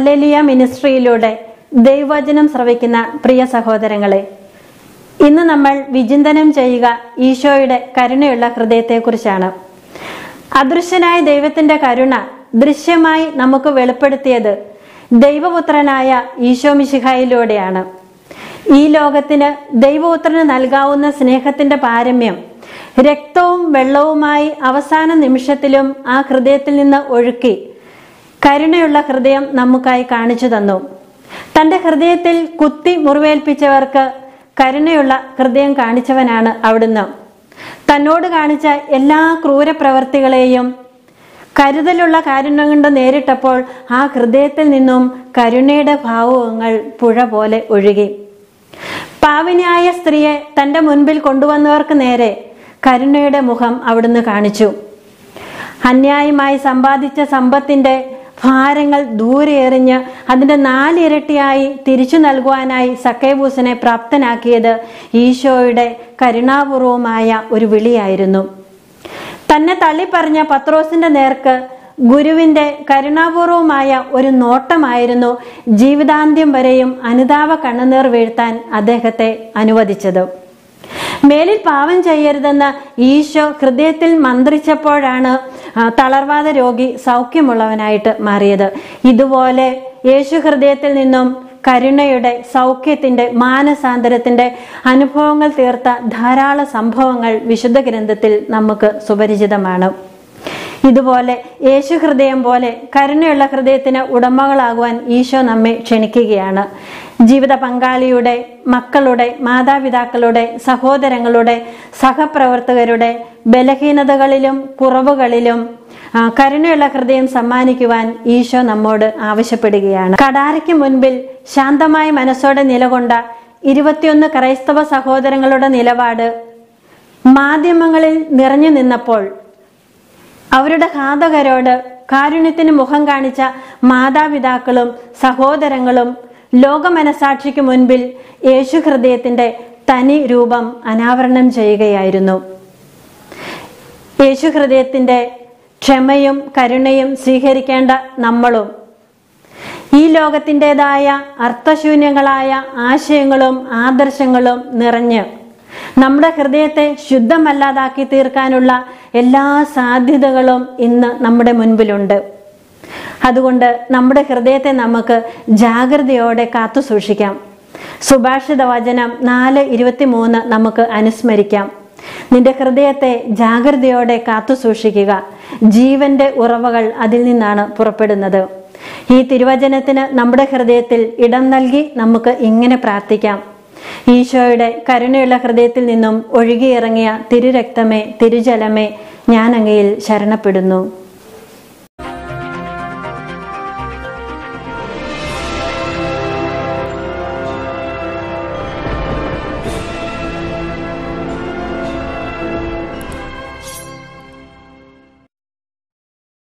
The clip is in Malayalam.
ഹല്ലലിയ മിനിസ്ട്രിയിലൂടെ ദൈവവചനം ശ്രവിക്കുന്ന പ്രിയ സഹോദരങ്ങളെ ഇന്ന് നമ്മൾ വിചിന്തനം ചെയ്യുക ഈശോയുടെ കരുണയുള്ള ഹൃദയത്തെക്കുറിച്ചാണ് അദൃശ്യനായ ദൈവത്തിന്റെ കരുണ ദൃശ്യമായി നമുക്ക് വെളിപ്പെടുത്തിയത് ദൈവപുത്രനായ ഈശോ മിശിഹായിലൂടെയാണ് ഈ ലോകത്തിന് ദൈവപുത്രന് നൽകാവുന്ന സ്നേഹത്തിന്റെ പാരമ്യം രക്തവും വെള്ളവുമായി അവസാന നിമിഷത്തിലും ആ ഹൃദയത്തിൽ നിന്ന് ഒഴുക്കി കരുണയുള്ള ഹൃദയം നമുക്കായി കാണിച്ചു തന്നു തന്റെ ഹൃദയത്തിൽ കുത്തി മുറിവേൽപ്പിച്ചവർക്ക് കരുണയുള്ള ഹൃദയം കാണിച്ചവനാണ് അവിടുന്ന് തന്നോട് കാണിച്ച എല്ലാ ക്രൂരപ്രവർത്തികളെയും കരുതലുള്ള കാരുണ്യം കൊണ്ട് നേരിട്ടപ്പോൾ ആ ഹൃദയത്തിൽ നിന്നും കരുണയുടെ ഭാവങ്ങൾ പുഴ പോലെ ഒഴുകി പാവിനിയായ സ്ത്രീയെ തന്റെ മുൻപിൽ കൊണ്ടുവന്നവർക്ക് നേരെ കരുണയുടെ മുഖം അവിടുന്ന് കാണിച്ചു അന്യായമായി സമ്പാദിച്ച സമ്പത്തിന്റെ ഭാരങ്ങൾ ദൂരെ എറിഞ്ഞ് അതിന്റെ നാലിരട്ടിയായി തിരിച്ചു നൽകുവാനായി സക്കേബൂസിനെ പ്രാപ്തനാക്കിയത് ഈശോയുടെ കരുണാപൂർവമായ ഒരു വിളിയായിരുന്നു തന്നെ തള്ളിപ്പറഞ്ഞ പത്രോസിന്റെ നേർക്ക് ഗുരുവിന്റെ കരുണാപൂർവമായ ഒരു നോട്ടമായിരുന്നു ജീവിതാന്ത്യം വരെയും അനുതാപ കണ്ണുനീർ വീഴ്ത്താൻ അദ്ദേഹത്തെ അനുവദിച്ചത് മേലിൽ പാവം ചെയ്യരുതെന്ന് ഈശോ ഹൃദയത്തിൽ മന്ത്രിച്ചപ്പോഴാണ് ആ, തളർവാദ രോഗി സൗഖ്യമുള്ളവനായിട്ട് മാറിയത് ഇതുപോലെ യേശു ഹൃദയത്തിൽ നിന്നും കരുണയുടെ സൗഖ്യത്തിന്റെ മാനസാന്തരത്തിന്റെ അനുഭവങ്ങൾ തീർത്ത ധാരാളം സംഭവങ്ങൾ വിശുദ്ധ ഗ്രന്ഥത്തിൽ നമുക്ക് സുപരിചിതമാണ് ഇതുപോലെ യേശു ഹൃദയം പോലെ കരുണയുള്ള ഹൃദയത്തിന് ഉടമകളാകുവാൻ ഈശോ നമ്മെ ക്ഷണിക്കുകയാണ് ജീവിത പങ്കാളിയുടെ മക്കളുടെ മാതാപിതാക്കളുടെ സഹോദരങ്ങളുടെ സഹപ്രവർത്തകരുടെ ബലഹീനതകളിലും കുറവുകളിലും ആ, കരുണയുള്ള ഹൃദയം സമ്മാനിക്കുവാൻ ഈശോ നമ്മോട് ആവശ്യപ്പെടുകയാണ് കടാരയ്ക്ക് മുൻപിൽ ശാന്തമായ മനസ്സോടെ നിലകൊണ്ട ഇരുപത്തിയൊന്ന് ക്രൈസ്തവ സഹോദരങ്ങളുടെ നിലപാട് മാധ്യമങ്ങളിൽ നിറഞ്ഞു നിന്നപ്പോൾ അവരുടെ ഘാതകരോട് കാരുണ്യത്തിന് മുഖം കാണിച്ച മാതാപിതാക്കളും സഹോദരങ്ങളും ലോകമനസാക്ഷിക്ക് മുൻപിൽ യേശു ഹൃദയത്തിന്റെ തനി രൂപം അനാവരണം ചെയ്യുകയായിരുന്നു യേശു ഹൃദയത്തിന്റെ ക്ഷമയും കരുണയും സ്വീകരിക്കേണ്ട നമ്മളും ഈ ലോകത്തിൻ്റെതായ അർത്ഥശൂന്യങ്ങളായ ആശയങ്ങളും ആദർശങ്ങളും നിറഞ്ഞ് നമ്മുടെ ഹൃദയത്തെ ശുദ്ധമല്ലാതാക്കി തീർക്കാനുള്ള എല്ലാ സാധ്യതകളും ഇന്ന് നമ്മുടെ മുൻപിലുണ്ട് അതുകൊണ്ട് നമ്മുടെ ഹൃദയത്തെ നമുക്ക് ജാഗ്രതയോടെ കാത്തു സൂക്ഷിക്കാം സുഭാഷിത വചനം നാല് ഇരുപത്തി മൂന്ന് നമുക്ക് അനുസ്മരിക്കാം നിന്റെ ഹൃദയത്തെ ജാഗ്രതയോടെ കാത്തു സൂക്ഷിക്കുക ജീവന്റെ ഉറവകൾ അതിൽ നിന്നാണ് പുറപ്പെടുന്നത് ഈ തിരുവചനത്തിന് നമ്മുടെ ഹൃദയത്തിൽ ഇടം നൽകി നമുക്ക് ഇങ്ങനെ പ്രാർത്ഥിക്കാം ഈശോയുടെ കരുണയുള്ള ഹൃദയത്തിൽ നിന്നും ഒഴുകിയിറങ്ങിയ തിരുരക്തമേ തിരുജലമേ ഞാൻ അങ്ങയിൽ ശരണപ്പെടുന്നു